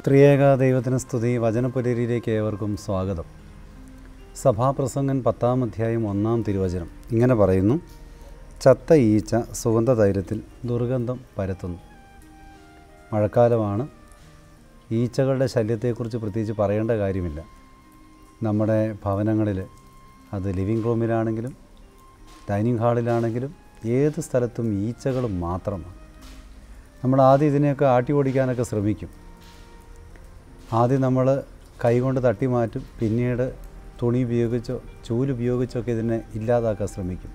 ത്രിയേക ദൈവത്തിന് സ്തുതി വചനപുലരിയിലേക്ക് ഏവർക്കും സ്വാഗതം സഭാപ്രസംഗൻ പത്താം അധ്യായം ഒന്നാം തിരുവചനം ഇങ്ങനെ പറയുന്നു ചത്ത ഈച്ച സുഗന്ധ തൈലത്തിൽ ദുർഗന്ധം പരത്തുന്നു മഴക്കാലമാണ് ഈച്ചകളുടെ ശല്യത്തെക്കുറിച്ച് പ്രത്യേകിച്ച് പറയേണ്ട കാര്യമില്ല നമ്മുടെ ഭവനങ്ങളിൽ അത് ലിവിങ് റൂമിലാണെങ്കിലും ഡൈനിങ് ഹാളിലാണെങ്കിലും ഏത് സ്ഥലത്തും ഈച്ചകൾ മാത്രമാണ് നമ്മൾ ആദ്യം ഇതിനെയൊക്കെ ആട്ടി ഓടിക്കാനൊക്കെ ശ്രമിക്കും ആദ്യം നമ്മൾ കൈകൊണ്ട് തട്ടി മാറ്റും പിന്നീട് തുണി ഉപയോഗിച്ചോ ചൂലുപയോഗിച്ചൊക്കെ ഇതിനെ ഇല്ലാതാക്കാൻ ശ്രമിക്കും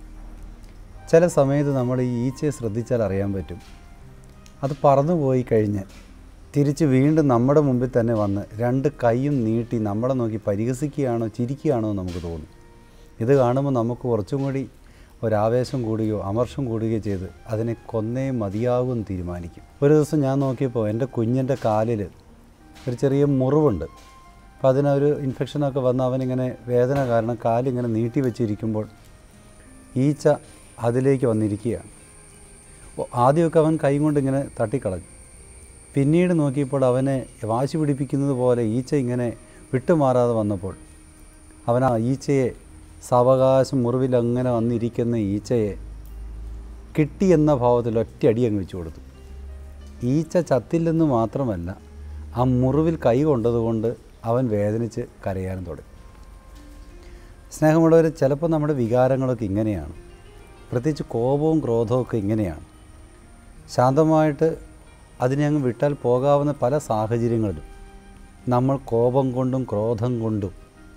ചില സമയത്ത് നമ്മൾ ഈ ഈച്ചയെ ശ്രദ്ധിച്ചാൽ അറിയാൻ പറ്റും അത് പറന്നു പോയി കഴിഞ്ഞാൽ തിരിച്ച് വീണ്ടും നമ്മുടെ മുമ്പിൽ തന്നെ വന്ന് രണ്ട് കൈയും നീട്ടി നമ്മളെ നോക്കി പരിഹസിക്കുകയാണോ ചിരിക്കുകയാണോ എന്ന് നമുക്ക് തോന്നും ഇത് കാണുമ്പോൾ നമുക്ക് കുറച്ചും കൂടി ഒരാവേശം കൂടുകയോ അമർഷം കൂടുകയോ ചെയ്ത് അതിനെ കൊന്നേ മതിയാകുമെന്ന് തീരുമാനിക്കും ഒരു ദിവസം ഞാൻ നോക്കിയപ്പോൾ എൻ്റെ കുഞ്ഞിൻ്റെ കാലിൽ ഒരു ചെറിയ മുറിവുണ്ട് അപ്പോൾ അതിനൊരു ഇൻഫെക്ഷനൊക്കെ വന്ന് അവനിങ്ങനെ വേദന കാരണം കാലിങ്ങനെ നീട്ടി വെച്ചിരിക്കുമ്പോൾ ഈച്ച അതിലേക്ക് വന്നിരിക്കുകയാണ് അപ്പോൾ ആദ്യമൊക്കെ അവൻ കൈ കൊണ്ട് ഇങ്ങനെ തട്ടിക്കളഞ്ഞു പിന്നീട് നോക്കിയപ്പോൾ അവനെ വാശി പിടിപ്പിക്കുന്നത് പോലെ ഈച്ച ഇങ്ങനെ വിട്ടുമാറാതെ വന്നപ്പോൾ അവൻ ആ ഈച്ചയെ സാവകാശം മുറിവിൽ അങ്ങനെ വന്നിരിക്കുന്ന ഈച്ചയെ കിട്ടിയെന്ന ഭാവത്തിൽ ഒറ്റയടി അങ്ങ് വെച്ചു കൊടുത്തു ഈച്ച ചത്തില്ലെന്ന് മാത്രമല്ല ആ മുറിവിൽ കൈ കൊണ്ടതുകൊണ്ട് അവൻ വേദനിച്ച് കരയാനും തുടങ്ങി സ്നേഹമുള്ളവർ ചിലപ്പോൾ നമ്മുടെ വികാരങ്ങളൊക്കെ ഇങ്ങനെയാണ് പ്രത്യേകിച്ച് കോപവും ക്രോധവും ഒക്കെ ഇങ്ങനെയാണ് ശാന്തമായിട്ട് അതിനെ അങ്ങ് വിട്ടാൽ പോകാവുന്ന പല സാഹചര്യങ്ങളിലും നമ്മൾ കോപം കൊണ്ടും ക്രോധം കൊണ്ടും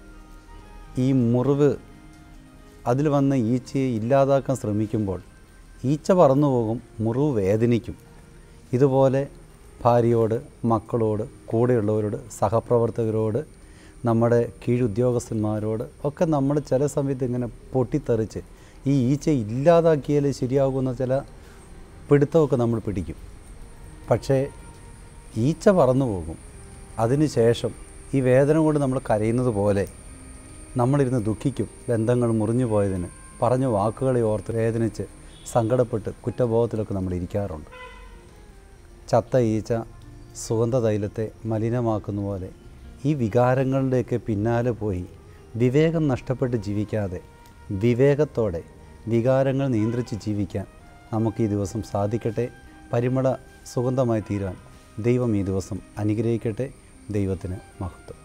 ഈ മുറിവ് അതിൽ വന്ന ഈച്ചയെ ഇല്ലാതാക്കാൻ ശ്രമിക്കുമ്പോൾ ഈച്ച പറന്നു പോകും മുറിവ് വേദനിക്കും ഇതുപോലെ ഭാര്യയോട് മക്കളോട് കൂടെയുള്ളവരോട് സഹപ്രവർത്തകരോട് നമ്മുടെ കീഴുദ്യോഗസ്ഥന്മാരോട് ഒക്കെ നമ്മൾ ചില സമയത്ത് ഇങ്ങനെ പൊട്ടിത്തെറിച്ച് ഈ ഈച്ച ഇല്ലാതാക്കിയാലേ ശരിയാകുന്ന ചില പിടുത്തമൊക്കെ നമ്മൾ പിടിക്കും പക്ഷേ ഈച്ച പറന്നു പോകും അതിനുശേഷം ഈ വേദന കൊണ്ട് നമ്മൾ കരയുന്നത് പോലെ നമ്മളിരുന്ന് ദുഃഖിക്കും ബന്ധങ്ങൾ മുറിഞ്ഞു പോയതിന് പറഞ്ഞ വാക്കുകളെ ഓർത്ത് വേദനിച്ച് സങ്കടപ്പെട്ട് കുറ്റബോധത്തിലൊക്കെ നമ്മൾ ഇരിക്കാറുണ്ട് ചത്ത ഈച്ച സുഗന്ധ തൈലത്തെ മലിനമാക്കുന്ന പോലെ ഈ വികാരങ്ങളുടെയൊക്കെ പിന്നാലെ പോയി വിവേകം നഷ്ടപ്പെട്ട് ജീവിക്കാതെ വിവേകത്തോടെ വികാരങ്ങൾ നിയന്ത്രിച്ച് ജീവിക്കാൻ നമുക്ക് ഈ ദിവസം സാധിക്കട്ടെ പരിമള സുഗന്ധമായി തീരാൻ ദൈവം ഈ ദിവസം അനുഗ്രഹിക്കട്ടെ ദൈവത്തിന് മഹത്വം